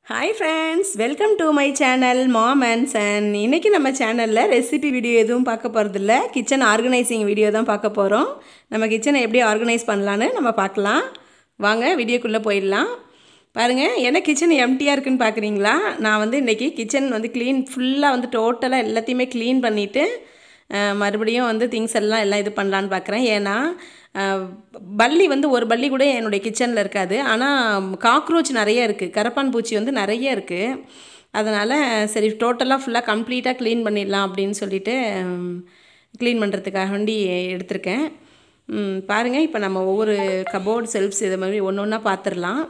hi friends welcome to my channel mom and son இன்றைக்கி நம்ம சேனலில் ரெசிபி வீடியோ எதுவும் பார்க்க போகிறதில்ல கிச்சன் ஆர்கனைசிங் வீடியோ தான் பார்க்க போகிறோம் நம்ம கிச்சனை எப்படி ஆர்கனைஸ் பண்ணலான்னு நம்ம பார்க்கலாம் வாங்க வீடியோக்குள்ளே போயிடலாம் பாருங்கள் என்ன கிச்சன் எம்டியாக இருக்குன்னு பார்க்குறீங்களா நான் வந்து இன்றைக்கி கிச்சன் வந்து க்ளீன் ஃபுல்லாக வந்து டோட்டலாக எல்லாத்தையுமே க்ளீன் பண்ணிவிட்டு மறுபடியும் வந்து திங்ஸ் எல்லாம் எல்லாம் இது பண்ணலான்னு பார்க்குறேன் ஏன்னா அஹ், பல்லி வந்து ஒரு பல்லி கூட என்னுடைய கிச்சனில் இருக்காது ஆனால் காக்ரோச் நிறைய இருக்குது கரப்பான் பூச்சி வந்து நிறைய இருக்குது அதனால் சரி டோட்டலாக ஃபுல்லாக கம்ப்ளீட்டாக க்ளீன் பண்ணிடலாம் அப்படின்னு சொல்லிட்டு க்ளீன் பண்ணுறதுக்காக வேண்டி எடுத்திருக்கேன் ம், பாருங்கள் இப்போ நம்ம ஒவ்வொரு கபோர்ட் செல்ஃப்ஸ் இது மாதிரி ஒன்று ஒன்றா பார்த்துடலாம்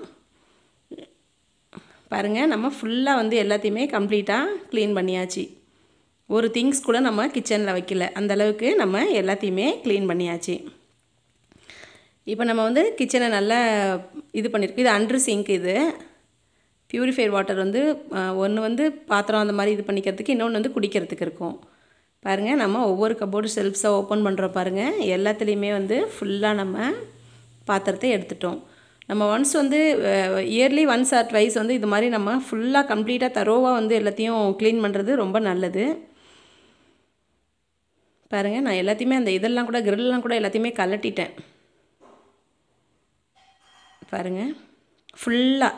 பாருங்கள் நம்ம ஃபுல்லாக வந்து எல்லாத்தையுமே கம்ப்ளீட்டாக க்ளீன் பண்ணியாச்சு ஒரு திங்ஸ் கூட நம்ம கிச்சனில் வைக்கல அந்த அளவுக்கு நம்ம எல்லாத்தையுமே க்ளீன் பண்ணியாச்சு இப்போ நம்ம வந்து கிச்சனை நல்லா இது பண்ணியிருக்கோம் இது அண்டர் சிங்க் இது பியூரிஃபைர் வாட்டர் வந்து ஒன்று வந்து பாத்திரம் அந்த மாதிரி இது பண்ணிக்கிறதுக்கு இன்னொன்று வந்து குடிக்கிறதுக்கு இருக்கும் பாருங்கள் நம்ம ஒவ்வொரு கபோர்டு செல்ஃப்ஸை ஓப்பன் பண்ணுறோம் பாருங்கள் எல்லாத்துலேயுமே வந்து ஃபுல்லாக நம்ம பாத்திரத்தை எடுத்துட்டோம் நம்ம ஒன்ஸ் வந்து இயர்லி ஒன்ஸ் ஆர் ட்வைஸ் வந்து இது மாதிரி நம்ம ஃபுல்லாக கம்ப்ளீட்டாக தரோவாக வந்து எல்லாத்தையும் க்ளீன் பண்ணுறது ரொம்ப நல்லது பாருங்கள் நான் எல்லாத்தையுமே அந்த இதெல்லாம் கூட கிரில்லாம் கூட எல்லாத்தையுமே கலட்டிட்டேன் பாருங்கள் ஃபுல்லாக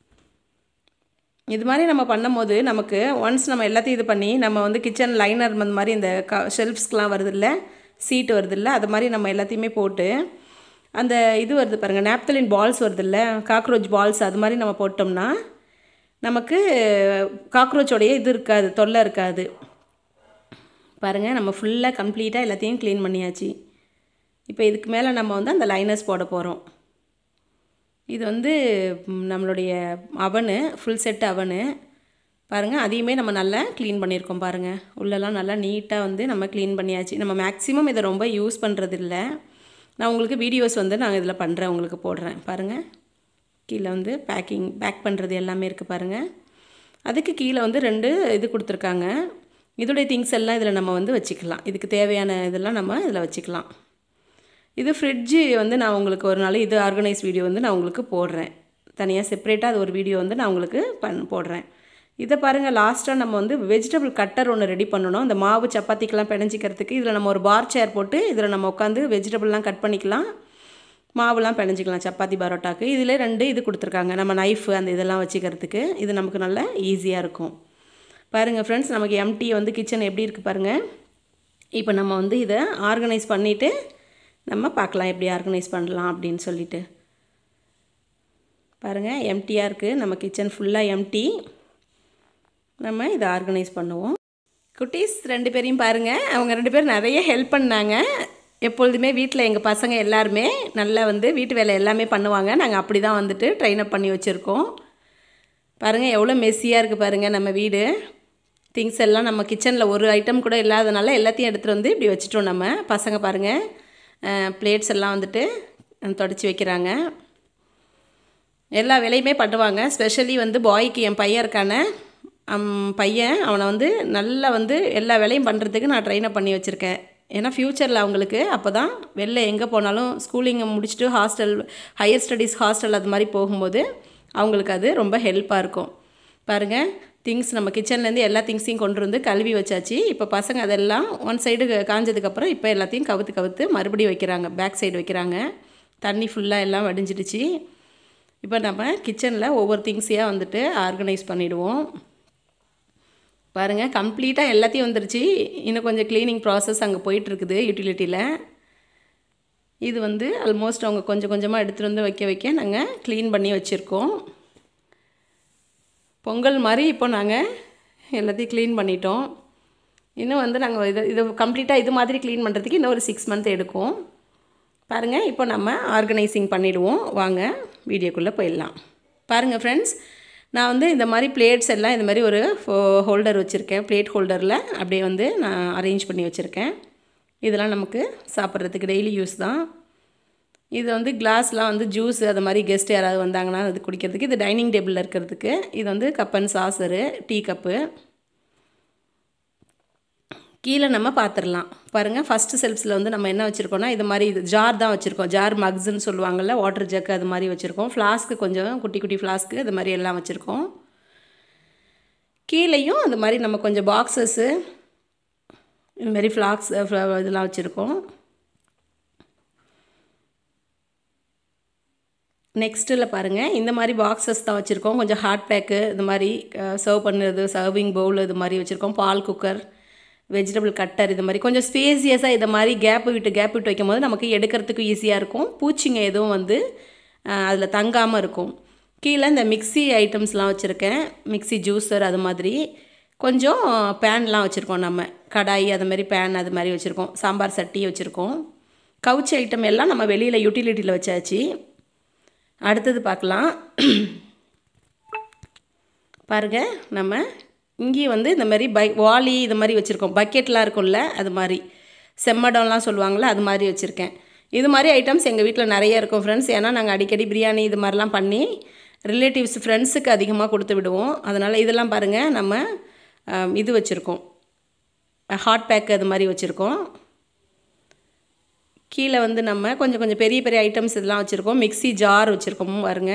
இது மாதிரி நம்ம பண்ணும்போது நமக்கு ஒன்ஸ் நம்ம எல்லாத்தையும் இது பண்ணி நம்ம வந்து கிச்சன் லைனர் அந்த மாதிரி இந்த க ஷெல்ஃப்ஸ்க்கெலாம் வருதில்ல சீட்டு வருதில்ல அது மாதிரி நம்ம எல்லாத்தையுமே போட்டு அந்த இது வருது பாருங்கள் நாப்தலின் பால்ஸ் வருதில்ல காக்ரோச் பால்ஸ் அது மாதிரி நம்ம போட்டோம்னா நமக்கு காக்ரோச்சோடைய இது இருக்காது தொல்லை இருக்காது பாருங்கள் நம்ம ஃபுல்லாக கம்ப்ளீட்டாக எல்லாத்தையும் க்ளீன் பண்ணியாச்சு இப்போ இதுக்கு மேலே நம்ம வந்து அந்த லைனர்ஸ் போட போகிறோம் இது வந்து ம், நம்மளுடைய அவனு ஃபுல் செட் அவனு பாருங்கள் அதையுமே நம்ம நல்லா க்ளீன் பண்ணியிருக்கோம் பாருங்கள் உள்ளெல்லாம் நல்லா நீட்டாக வந்து நம்ம க்ளீன் பண்ணியாச்சு நம்ம மேக்ஸிமம் இதை ரொம்ப யூஸ் பண்ணுறது இல்லை நான் உங்களுக்கு வீடியோஸ் வந்து நான் இதில் பண்ணுறேன் உங்களுக்கு போடுறேன் பாருங்கள் கீழே வந்து பேக்கிங் பேக் பண்ணுறது எல்லாமே இருக்குது பாருங்கள் அதுக்கு கீழே வந்து ரெண்டு இது கொடுத்துருக்காங்க இதோடைய திங்ஸ் எல்லாம் இதில் நம்ம வந்து வச்சுக்கலாம் இதுக்கு தேவையான இதெல்லாம் நம்ம இதில் வச்சுக்கலாம் இது ஃப்ரிட்ஜு வந்து நான் உங்களுக்கு ஒரு நாள் இது ஆர்கனைஸ் வீடியோ வந்து நான் உங்களுக்கு போடுறேன் தனியாக செப்பரேட்டாக அது ஒரு வீடியோ வந்து நான் உங்களுக்கு பண் போடுறேன் இதை பாருங்கள் லாஸ்ட்டாக நம்ம வந்து வெஜிடபிள் கட்டர் ஒன்று ரெடி பண்ணணும் இந்த மாவு சப்பாத்திக்கெல்லாம் பிணைஞ்சிக்கிறதுக்கு இதில் நம்ம ஒரு பார் சேர் போட்டு இதில் நம்ம உட்காந்து வெஜிடபிள்லாம் கட் பண்ணிக்கலாம் மாவுலாம் பிணைஞ்சிக்கலாம் சப்பாத்தி பரோட்டாக்கு இதில் ரெண்டு இது கொடுத்துருக்காங்க நம்ம நைஃபு அந்த இதெல்லாம் வச்சுக்கிறதுக்கு இது நமக்கு நல்லா ஈஸியாக இருக்கும் பாருங்கள் ஃப்ரெண்ட்ஸ் நமக்கு எம்டி வந்து கிச்சன் எப்படி இருக்குது பாருங்கள் இப்போ நம்ம வந்து இதை ஆர்கனைஸ் பண்ணிவிட்டு நம்ம பார்க்கலாம் எப்படி ஆர்கனைஸ் பண்ணலாம் அப்படின்னு சொல்லிட்டு பாருங்கள் எம்டியாக இருக்குது நம்ம கிச்சன் ஃபுல்லாக எம்டி நம்ம இதை ஆர்கனைஸ் பண்ணுவோம் குட்டீஸ் ரெண்டு பேரையும் பாருங்கள் அவங்க ரெண்டு பேரும் நிறைய ஹெல்ப் பண்ணாங்க எப்பொழுதுமே வீட்டில் எங்கள் பசங்க எல்லாருமே நல்லா வந்து வீட்டு வேலை எல்லாமே பண்ணுவாங்க நாங்கள் அப்படி தான் வந்துட்டு ட்ரெயின் அப் பண்ணி வச்சுருக்கோம் பாருங்கள் எவ்வளோ மெஸ்ஸியாக இருக்குது பாருங்கள் நம்ம வீடு திங்ஸ் எல்லாம் நம்ம கிச்சனில் ஒரு ஐட்டம் கூட இல்லாதனால எல்லாத்தையும் எடுத்துகிட்டு வந்து இப்படி வச்சுட்டோம் நம்ம பசங்க பாருங்கள் பிளேட்ஸ் எல்லாம் வந்துட்டு தொடச்சி வைக்கிறாங்க எல்லா வேலையுமே பண்ணுவாங்க ஸ்பெஷலி வந்து பாய்க்கு என் பையன் இருக்கான அம், பையன் அவனை வந்து நல்லா வந்து எல்லா வேலையும் பண்ணுறதுக்கு நான் ட்ரெயினப் பண்ணி வச்சுருக்கேன் ஏன்னா ஃப்யூச்சரில் அவங்களுக்கு அப்போ தான் வெளில எங்கே போனாலும் ஸ்கூலிங்கை முடிச்சுட்டு ஹாஸ்டல் ஹையர் ஸ்டடீஸ் ஹாஸ்டல் அது மாதிரி போகும்போது அவங்களுக்கு அது ரொம்ப ஹெல்ப்பாக இருக்கும் பாருங்கள் திங்ஸ் நம்ம கிச்சன்லேருந்து எல்லா திங்ஸையும் கொண்டு வந்து கழுவி வச்சாச்சு இப்போ பசங்க அதெல்லாம் ஒன் சைடு காஞ்சதுக்கப்புறம் இப்போ எல்லாத்தையும் கவுத்து கவுத்து மறுபடியும் வைக்கிறாங்க பேக் சைடு வைக்கிறாங்க தண்ணி ஃபுல்லாக எல்லாம் வடிஞ்சிடுச்சு இப்போ நம்ம கிச்சனில் ஒவ்வொரு திங்ஸையாக வந்துட்டு ஆர்கனைஸ் பண்ணிவிடுவோம் பாருங்கள் கம்ப்ளீட்டாக எல்லாத்தையும் வந்துருச்சு இன்னும் கொஞ்சம் க்ளீனிங் ப்ராசஸ் அங்கே போயிட்டுருக்குது யூட்டிலிட்டியில் இது வந்து ஆல்மோஸ்ட் அவங்க கொஞ்சம் கொஞ்சமாக எடுத்துகிட்டு வந்து வைக்க வைக்க நாங்கள் க்ளீன் பண்ணி வச்சுருக்கோம் பொங்கல் மாதிரி இப்போ நாங்கள் எல்லாத்தையும் க்ளீன் பண்ணிட்டோம் இன்னும் வந்து நாங்கள் இது இது கம்ப்ளீட்டாக இது மாதிரி க்ளீன் பண்ணுறதுக்கு இன்னும் ஒரு சிக்ஸ் மந்த் எடுக்கும் பாருங்கள் இப்போ நம்ம ஆர்கனைசிங் பண்ணிவிடுவோம் வாங்க வீடியோக்குள்ளே போயிடலாம் பாருங்கள் ஃப்ரெண்ட்ஸ் நான் வந்து இந்த மாதிரி பிளேட்ஸ் எல்லாம் இந்த மாதிரி ஒரு ஹோல்டர் வச்சுருக்கேன் பிளேட் ஹோல்டரில் அப்படியே வந்து நான் அரேஞ்ச் பண்ணி வச்சுருக்கேன் இதெல்லாம் நமக்கு சாப்பிட்றதுக்கு டெய்லி யூஸ் தான் இது வந்து கிளாஸ்லாம் வந்து ஜூஸ் அது மாதிரி கெஸ்ட் யாராவது வந்தாங்கன்னா அது குடிக்கிறதுக்கு இது டைனிங் டேபிளில் இருக்கிறதுக்கு இது வந்து cup and saucer tea cup கீழே நம்ம பார்த்துடலாம் பாருங்கள் ஃபஸ்ட்டு செல்ஃப்ஸில் வந்து நம்ம என்ன வச்சுருக்கோம்னா இது மாதிரி இது ஜார் தான் வச்சுருக்கோம் ஜார் மக்ஸுன்னு சொல்லுவாங்கள்ல வாட்டர் ஜக்கு அது மாதிரி வச்சுருக்கோம் ஃப்ளாஸ்க்கு கொஞ்சம் குட்டி குட்டி ஃப்ளாஸ்க்கு அது மாதிரி எல்லாம் வச்சுருக்கோம் கீழேயும் அந்த மாதிரி நம்ம கொஞ்சம் பாக்ஸஸ்ஸு இந்த மாதிரி ஃப்ளாக்ஸ் இதெல்லாம் வச்சுருக்கோம் நெக்ஸ்ட்டில் பாருங்கள் இந்த மாதிரி பாக்ஸஸ் தான் வச்சுருக்கோம் கொஞ்சம் ஹாட் பேக்கு இந்த மாதிரி சர்வ் பண்ணுறது சர்விங் பவுல் இது மாதிரி வச்சுருக்கோம் பால் குக்கர் வெஜிடபிள் கட்டர் இது மாதிரி கொஞ்சம் ஸ்பேசியஸாக இது மாதிரி கேப்பு விட்டு கேப் விட்டு வைக்கும் போது நமக்கு எடுக்கிறதுக்கு ஈஸியாக இருக்கும் பூச்சிங்க எதுவும் வந்து அதில் தங்காமல் இருக்கும் கீழே இந்த மிக்சி ஐட்டம்ஸ்லாம் வச்சுருக்கேன் மிக்சி ஜூஸர் அது மாதிரி கொஞ்சம் பேன்லாம் வச்சுருக்கோம் நம்ம கடாய் அது மாதிரி பேன் அது மாதிரி வச்சுருக்கோம் சாம்பார் சட்டி வச்சுருக்கோம் கவுச்சி ஐட்டம் எல்லாம் நம்ம வெளியில் யூட்டிலிட்டியில் வச்சாச்சு அடுத்தது பார்க்கலாம் பாருங்கள் நம்ம இங்கேயும் வந்து இந்த மாதிரி பை வாலி இது மாதிரி வச்சுருக்கோம் பக்கெட்லாம் இருக்கும்ல அது மாதிரி செம்மடம்லாம் சொல்லுவாங்கள்ல அது மாதிரி வச்சுருக்கேன் இது மாதிரி ஐட்டம்ஸ் எங்கள் வீட்டில் நிறைய இருக்கும் ஃப்ரெண்ட்ஸ் ஏன்னா நாங்கள் அடிக்கடி பிரியாணி இது மாதிரிலாம் பண்ணி ரிலேட்டிவ்ஸ் ஃப்ரெண்ட்ஸுக்கு அதிகமாக கொடுத்து விடுவோம் அதனால் இதெல்லாம் பாருங்கள் நம்ம இது வச்சுருக்கோம் ஹாட் பேக் அது மாதிரி வச்சுருக்கோம் கீழே வந்து நம்ம கொஞ்சம் கொஞ்சம் பெரிய பெரிய ஐட்டம்ஸ் இதெல்லாம் வச்சுருக்கோம் மிக்சி ஜார் வச்சுருக்கோம் பாருங்க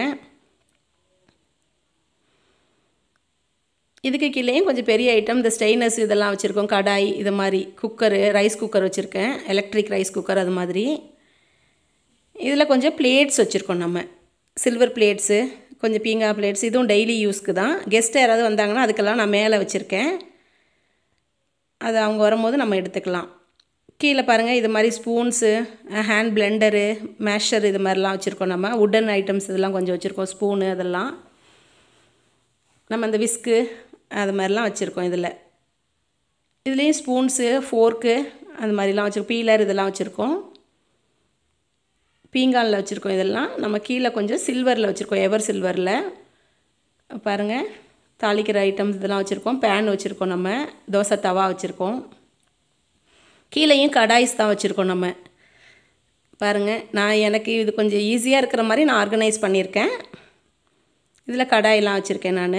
இதுக்கு கீழேயும் கொஞ்சம் பெரிய ஐட்டம் இந்த ஸ்டெயினர்ஸ் இதெல்லாம் வச்சுருக்கோம் கடாய் இது மாதிரி குக்கரு ரைஸ் குக்கர் வச்சுருக்கேன் எலக்ட்ரிக் ரைஸ் குக்கர் அது மாதிரி இதில் கொஞ்சம் பிளேட்ஸ் வச்சுருக்கோம் நம்ம சில்வர் பிளேட்ஸு கொஞ்சம் பீங்கா பிளேட்ஸ் இதுவும் டெய்லி யூஸ்க்கு தான் கெஸ்ட் யாராவது வந்தாங்கன்னா அதுக்கெல்லாம் நான் மேலே வச்சுருக்கேன் அது அவங்க வரும்போது நம்ம எடுத்துக்கலாம் கீழே பாருங்கள் இது மாதிரி ஸ்பூன்ஸு ஹேண்ட் பிளெண்டரு மேஷர் இது மாதிரிலாம் வச்சுருக்கோம் நம்ம உடன் ஐட்டம்ஸ் இதெல்லாம் கொஞ்சம் வச்சுருக்கோம் ஸ்பூனு அதெல்லாம் நம்ம இந்த விஸ்கு அது மாதிரிலாம் வச்சுருக்கோம் இதில் இதுலேயும் ஸ்பூன்ஸு ஃபோர்க்கு அது மாதிரிலாம் வச்சுருக்கோம் பீலர் இதெல்லாம் வச்சுருக்கோம் பீங்கானில் வச்சுருக்கோம் இதெல்லாம் நம்ம கீழே கொஞ்சம் சில்வரில் வச்சுருக்கோம் எவர் சில்வரில் பாருங்கள் தாளிக்கிற ஐட்டம்ஸ் இதெல்லாம் வச்சுருக்கோம் பேன் வச்சுருக்கோம் நம்ம தோசை தவா வச்சுருக்கோம் கீழேயும் கடாய்ஸ் தான் வச்சுருக்கோம் நம்ம பாருங்கள் நான் எனக்கு இது கொஞ்சம் ஈஸியாக இருக்கிற மாதிரி நான் ஆர்கனைஸ் பண்ணியிருக்கேன் இதில் கடாயெல்லாம் வச்சுருக்கேன் நான்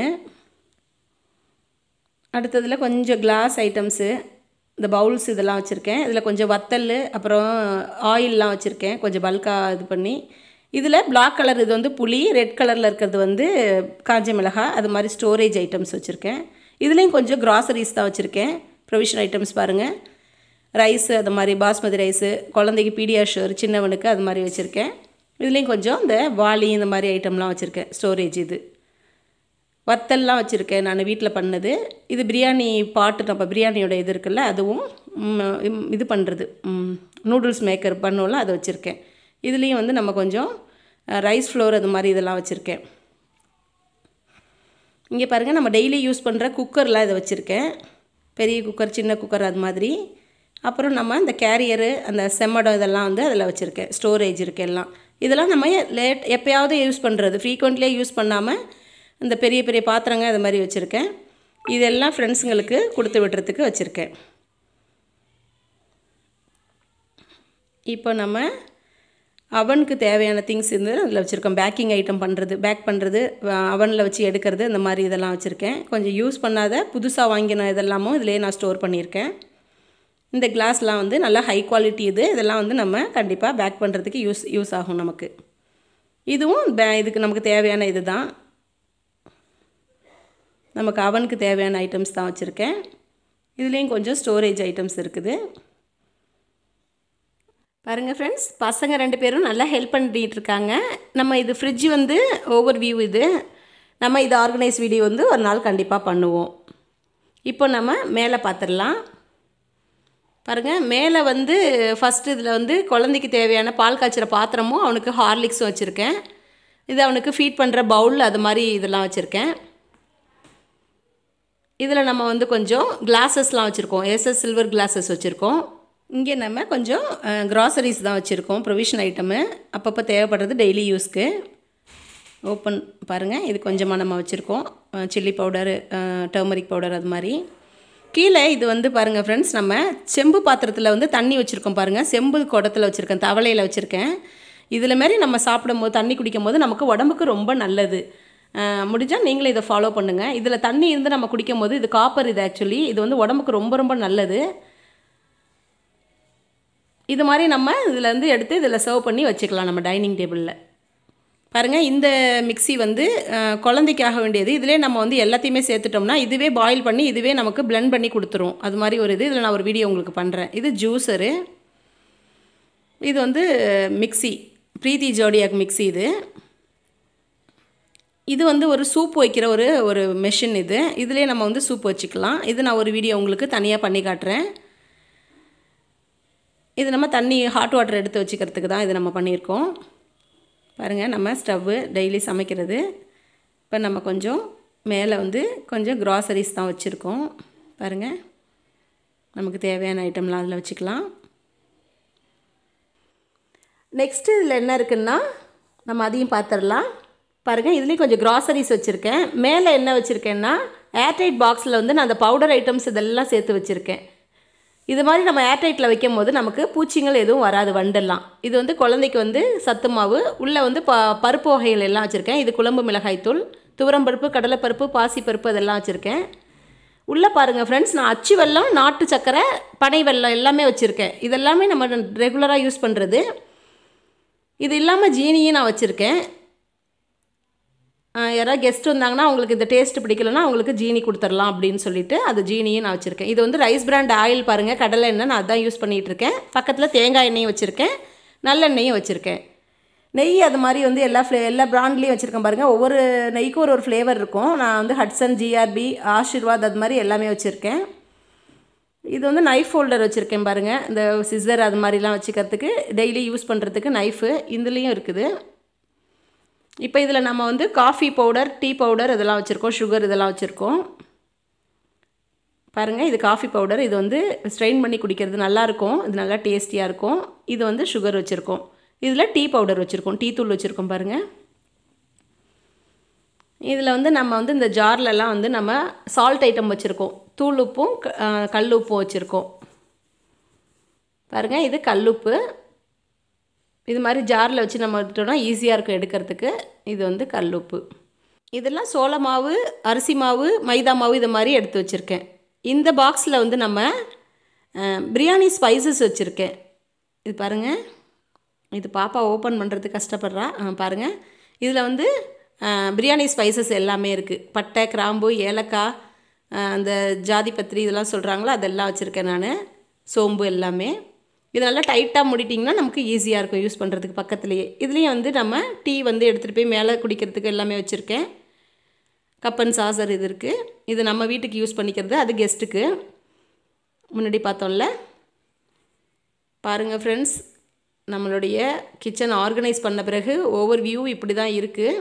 அடுத்ததில் கொஞ்சம் கிளாஸ் ஐட்டம்ஸு இந்த பவுல்ஸ் இதெல்லாம் வச்சுருக்கேன் இதில் கொஞ்சம் வத்தல் அப்புறம் ஆயிலெலாம் வச்சுருக்கேன் கொஞ்சம் பல்காக இது பண்ணி இதில் பிளாக் கலர் இது வந்து புளி ரெட் கலரில் இருக்கிறது வந்து காஞ்ச மிளகாய் அது மாதிரி ஸ்டோரேஜ் ஐட்டம்ஸ் வச்சுருக்கேன் இதுலேயும் கொஞ்சம் க்ராசரிஸ் தான் வச்சுருக்கேன் ப்ரொவிஷன் ஐட்டம்ஸ் பாருங்கள் ரைஸு அது மாதிரி பாஸ்மதி ரைஸு குழந்தைக்கு பீடியாஷர் சின்னவனுக்கு அது மாதிரி வச்சுருக்கேன் இதுலேயும் கொஞ்சம் இந்த வாளி இந்த மாதிரி ஐட்டம்லாம் வச்சுருக்கேன் ஸ்டோரேஜ் இது வத்தல்லாம் வச்சுருக்கேன் நான் வீட்டில் பண்ணது இது பிரியாணி பாட்டு நம்ம பிரியாணியோட இது இருக்குல்ல அதுவும் இது பண்ணுறது நூடுல்ஸ் மேக்கர் பண்ணுவோம்ல அதை வச்சுருக்கேன் இதுலேயும் வந்து நம்ம கொஞ்சம் ரைஸ் ஃப்ளோர் அது மாதிரி இதெல்லாம் வச்சுருக்கேன் இங்கே பாருங்கள் நம்ம டெய்லி யூஸ் பண்ணுற குக்கர்லாம் இதை வச்சுருக்கேன் பெரிய குக்கர் சின்ன குக்கர் அது மாதிரி அப்புறம் நம்ம இந்த கேரியரு அந்த செம்மடம் இதெல்லாம் வந்து அதில் வச்சுருக்கேன் ஸ்டோரேஜ் இருக்குது எல்லாம் இதெல்லாம் நம்ம லேட் எப்போயாவது யூஸ் பண்ணுறது ஃப்ரீக்வெண்ட்லியே யூஸ் பண்ணாமல் இந்த பெரிய பெரிய பாத்திரங்க அது மாதிரி வச்சுருக்கேன் இதெல்லாம் ஃப்ரெண்ட்ஸுங்களுக்கு கொடுத்து விடுறதுக்கு வச்சுருக்கேன் இப்போ நம்ம அவனுக்கு தேவையான திங்ஸ் இருந்து அதில் வச்சுருக்கோம் பேக்கிங் ஐட்டம் பண்ணுறது பேக் பண்ணுறது அவனில் வச்சு எடுக்கிறது இந்த மாதிரி இதெல்லாம் வச்சுருக்கேன் கொஞ்சம் யூஸ் பண்ணாத புதுசாக வாங்கின இதெல்லாமும் இதிலே நான் ஸ்டோர் பண்ணியிருக்கேன் இந்த கிளாஸ்லாம் வந்து நல்லா ஹை குவாலிட்டி இது இதெல்லாம் வந்து நம்ம கண்டிப்பாக பேக் பண்ணுறதுக்கு யூஸ் யூஸ் ஆகும் நமக்கு இதுவும் பே இதுக்கு நமக்கு தேவையான இது தான் நமக்கு அவனுக்கு தேவையான ஐட்டம்ஸ் தான் வச்சுருக்கேன் இதுலேயும் கொஞ்சம் ஸ்டோரேஜ் ஐட்டம்ஸ் இருக்குது பாருங்கள் ஃப்ரெண்ட்ஸ் பசங்க ரெண்டு பேரும் நல்லா ஹெல்ப் பண்ணிட்டு இருக்காங்க நம்ம இது ஃப்ரிட்ஜ் வந்து ஓவர் வியூ இது நம்ம இது ஆர்கனைஸ் வீடியோ வந்து ஒரு நாள் கண்டிப்பாக பண்ணுவோம் இப்போ நம்ம மேலே பார்த்துடலாம் பாருங்கள் மேலே வந்து ஃபஸ்ட்டு இதில் வந்து குழந்தைக்கு தேவையான பால் காய்ச்சிற பாத்திரமும் அவனுக்கு ஹார்லிக்ஸும் வச்சுருக்கேன் இது அவனுக்கு ஃபீட் பண்ணுற பவுல் அது மாதிரி இதெல்லாம் வச்சுருக்கேன் இதில் நம்ம வந்து கொஞ்சம் கிளாஸஸ்லாம் வச்சுருக்கோம் எஸ்எஸ் சில்வர் கிளாஸஸ் வச்சுருக்கோம் இங்கே நம்ம கொஞ்சம் க்ராசரிஸ் தான் வச்சுருக்கோம் ப்ரொவிஷன் ஐட்டமு அப்பப்போ தேவைப்படுறது டெய்லி யூஸ்க்கு ஓப்பன் பாருங்கள் இது கொஞ்சமாக நம்ம வச்சுருக்கோம் சில்லி பவுடரு டர்மரிக் பவுடர் அது மாதிரி கீழே இது வந்து பாருங்கள் ஃப்ரெண்ட்ஸ் நம்ம செம்பு பாத்திரத்தில் வந்து தண்ணி வச்சுருக்கோம் பாருங்கள் செம்பு குடத்தில் வச்சுருக்கேன் தவளையில் வச்சுருக்கேன் இதில் மாரி நம்ம சாப்பிடும் போது தண்ணி குடிக்கும் போது நமக்கு உடம்புக்கு ரொம்ப நல்லது முடிஞ்சால் நீங்களும் இதை ஃபாலோ பண்ணுங்கள் இதில் தண்ணி இருந்து நம்ம குடிக்கும் போது இது காப்பர் இது ஆக்சுவலி இது வந்து உடம்புக்கு ரொம்ப ரொம்ப நல்லது இது மாதிரி நம்ம இதில் இருந்து எடுத்து இதில் சர்வ் பண்ணி வச்சுக்கலாம் நம்ம டைனிங் டேபிளில் பாருங்கள் இந்த மிக்ஸி வந்து அஹ், குழந்தைக்காக வேண்டியது இதிலே நம்ம வந்து எல்லாத்தையுமே சேர்த்துட்டோம்னா இதுவே பாயில் பண்ணி இதுவே நமக்கு blend பண்ணி கொடுத்துரும் அது மாதிரி ஒரு இது இதில் நான் ஒரு வீடியோ உங்களுக்கு பண்ணுறேன் இது ஜூஸரு இது வந்து மிக்ஸி ப்ரீத்தி ஜோடியாக் மிக்ஸி இது இது வந்து ஒரு சூப் வைக்கிற ஒரு ஒரு மெஷின் இது இதுலேயே நம்ம வந்து சூப் வச்சுக்கலாம் இது நான் ஒரு வீடியோ உங்களுக்கு தனியாக பண்ணி காட்டுறேன் இது நம்ம தண்ணி ஹாட் வாட்டர் எடுத்து வச்சுக்கிறதுக்கு தான் இது நம்ம பண்ணியிருக்கோம் பாருங்கள் நம்ம ஸ்டவ்வு டெய்லி சமைக்கிறது இப்போ நம்ம கொஞ்சம் மேலே வந்து கொஞ்சம் க்ராசரிஸ் தான் வச்சுருக்கோம் பாருங்கள் நமக்கு தேவையான ஐட்டம்லாம் அதில் வச்சுக்கலாம் நெக்ஸ்ட்டு இதில் என்ன இருக்குன்னா நம்ம அதையும் பார்த்துடலாம் பாருங்கள் இதுலேயும் கொஞ்சம் க்ராசரிஸ் வச்சுருக்கேன் மேலே என்ன வச்சுருக்கேன்னா ஏர்டைட் பாக்ஸில் வந்து நான் அந்த பவுடர் ஐட்டம்ஸ் இதெல்லாம் சேர்த்து வச்சுருக்கேன் இது மாதிரி நம்ம ஏர்டைட்டில் வைக்கும் போது நமக்கு பூச்சிங்கள் எதுவும் வராது வண்டெல்லாம் இது வந்து குழந்தைக்கு வந்து சத்து மாவு உள்ளே வந்து ப பருப்பு வகைகள் எல்லாம் வச்சுருக்கேன் இது குழம்பு மிளகாய்த்தூள் துவரம்பருப்பு கடலைப்பருப்பு பாசிப்பருப்பு அதெல்லாம் வச்சுருக்கேன் உள்ளே பாருங்கள் ஃப்ரெண்ட்ஸ் நான் அச்சு வெல்லம் நாட்டு சக்கரை பனை வெல்லம் எல்லாமே வச்சுருக்கேன் இதெல்லாமே நம்ம ரெகுலராக யூஸ் பண்ணுறது இது இல்லாமல் ஜீனியும் நான் வச்சுருக்கேன் யாராவது கெஸ்ட் வந்தாங்கன்னா அவங்களுக்கு இந்த டேஸ்ட் பிடிக்கலன்னா அவங்களுக்கு ஜீனி கொடுத்துடலாம் அப்படின்னு சொல்லிட்டு அது ஜீனியும் நான் வச்சுருக்கேன் இது வந்து ரைஸ் பிராண்ட் ஆயில் பாருங்கள் கடலை எண்ணெய் நான் அதான் யூஸ் பண்ணிகிட்டு இருக்கேன் பக்கத்தில் தேங்காய் எண்ணெயும் வச்சுருக்கேன் நல்லெண்ணெயும் வச்சுருக்கேன் நெய் அது மாதிரி வந்து எல்லா ஃப்ளே எல்லா பிராண்ட்லேயும் வச்சுருக்கேன் பாருங்கள் ஒவ்வொரு நெய்க்கும் ஒரு ஒரு ஃப்ளேவர் இருக்கும் நான் வந்து ஹட்சன் ஜிஆர்பி ஆஷிர்வாத் அது மாதிரி எல்லாமே வச்சுருக்கேன் இது வந்து நைஃப் ஹோல்டர் வச்சுருக்கேன் பாருங்கள் இந்த சிசர் அது மாதிரிலாம் வச்சுக்கிறதுக்கு டெய்லி யூஸ் பண்ணுறதுக்கு நைஃபு இதுலேயும் இருக்குது இப்போ இதில் நம்ம வந்து காஃபி பவுடர் டீ பவுடர் இதெல்லாம் வச்சுருக்கோம் சுகர் இதெல்லாம் வச்சுருக்கோம் பாருங்கள் இது காஃபி பவுடர் இது வந்து ஸ்ட்ரெயின் பண்ணி குடிக்கிறது நல்லாயிருக்கும் இது நல்லா டேஸ்டியாக இருக்கும் இது வந்து சுகர் வச்சுருக்கோம் இதில் டீ பவுடர் வச்சுருக்கோம் டீ தூள் வச்சுருக்கோம் பாருங்கள் இதில் வந்து நம்ம வந்து இந்த ஜார்லலாம் வந்து நம்ம சால்ட் ஐட்டம் வச்சுருக்கோம் தூள் உப்பும் க- ஆ, கல் உப்பும் வச்சுருக்கோம் பாருங்கள் இது கல்லுப்பு இது மாதிரி ஜாரில் வச்சு நம்ம எடுத்துட்டோம்னா ஈஸியாக இருக்கும் எடுக்கிறதுக்கு இது வந்து கல்லுப்பு இதெல்லாம் சோள மாவு அரிசி மாவு மைதா மாவு இது மாதிரி எடுத்து வச்சுருக்கேன் இந்த பாக்ஸில் வந்து நம்ம அஹ், பிரியாணி ஸ்பைசஸ் வச்சுருக்கேன் இது பாருங்கள் இது பாப்பா ஓப்பன் பண்ணுறதுக்கு கஷ்டப்படுறா அஹ், பாருங்கள் இதில் வந்து அஹ், பிரியாணி ஸ்பைசஸ் எல்லாமே இருக்குது பட்டை கிராம்பு ஏலக்காய் அஹ், அந்த ஜாதி பத்திரி இதெல்லாம் சொல்கிறாங்களோ அதெல்லாம் வச்சுருக்கேன் நான் சோம்பு எல்லாமே இது நல்லா டைட்டாக மூடிட்டிங்கன்னா நமக்கு ஈஸியாக இருக்கும் யூஸ் பண்ணுறதுக்கு பக்கத்துலேயே இதுலேயும் வந்து நம்ம டீ வந்து எடுத்துகிட்டு போய் மேலே குடிக்கிறதுக்கு எல்லாமே வச்சுருக்கேன் கப்பன் சாசர் இது இருக்குது இது நம்ம வீட்டுக்கு யூஸ் பண்ணிக்கிறது அது கெஸ்ட்டுக்கு முன்னாடி பார்த்தோம்ல பாருங்கள் ஃப்ரெண்ட்ஸ் நம்மளுடைய கிச்சன் ஆர்கனைஸ் பண்ண பிறகு ஒவ்வொரு வியூ இப்படி தான் இருக்குது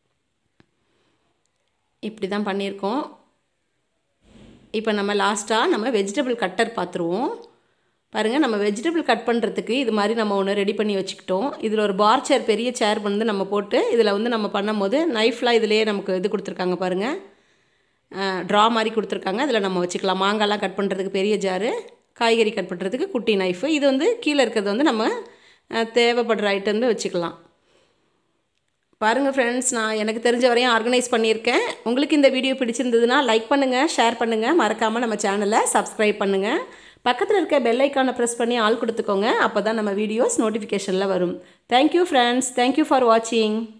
இப்படி தான் பண்ணியிருக்கோம் இப்போ நம்ம லாஸ்ட்டாக நம்ம வெஜிடபிள் கட்டர் பார்த்துருவோம் பாருங்கள் நம்ம வெஜிடபிள் கட் பண்ணுறதுக்கு இது மாதிரி நம்ம ஒன்று ரெடி பண்ணி வச்சுக்கிட்டோம் இதில் ஒரு பார் சேர் பெரிய சேர் வந்து நம்ம போட்டு இதில் வந்து நம்ம பண்ணும்போது நைஃப்லாம் இதிலேயே நமக்கு இது கொடுத்துருக்காங்க பாருங்கள் ட்ரா மாதிரி கொடுத்துருக்காங்க இதில் நம்ம வச்சுக்கலாம் மாங்காய்லாம் கட் பண்ணுறதுக்கு பெரிய ஜாரு காய்கறி கட் பண்ணுறதுக்கு குட்டி நைஃபு இது வந்து கீழே இருக்கிறது வந்து நம்ம அஹ், தேவைப்படுற ஐட்டம் வந்து வச்சுக்கலாம் பாருங்கள் ஃப்ரெண்ட்ஸ் நான் எனக்கு தெரிஞ்ச வரையும் ஆர்கனைஸ் பண்ணியிருக்கேன் உங்களுக்கு இந்த வீடியோ பிடிச்சிருந்ததுன்னா லைக் பண்ணுங்கள் ஷேர் பண்ணுங்கள் மறக்காமல் நம்ம சேனலை சப்ஸ்கிரைப் பண்ணுங்கள் பக்கத்தில் இருக்க பெல் ஐக்கானை ப்ரெஸ் பண்ணி ஆள் கொடுத்துக்கோங்க அப்போ தான் நம்ம வீடியோஸ் நோட்டிஃபிகேஷனில் வரும் தேங்க்யூ ஃப்ரெண்ட்ஸ் தேங்க்யூ ஃபார் வாட்சிங்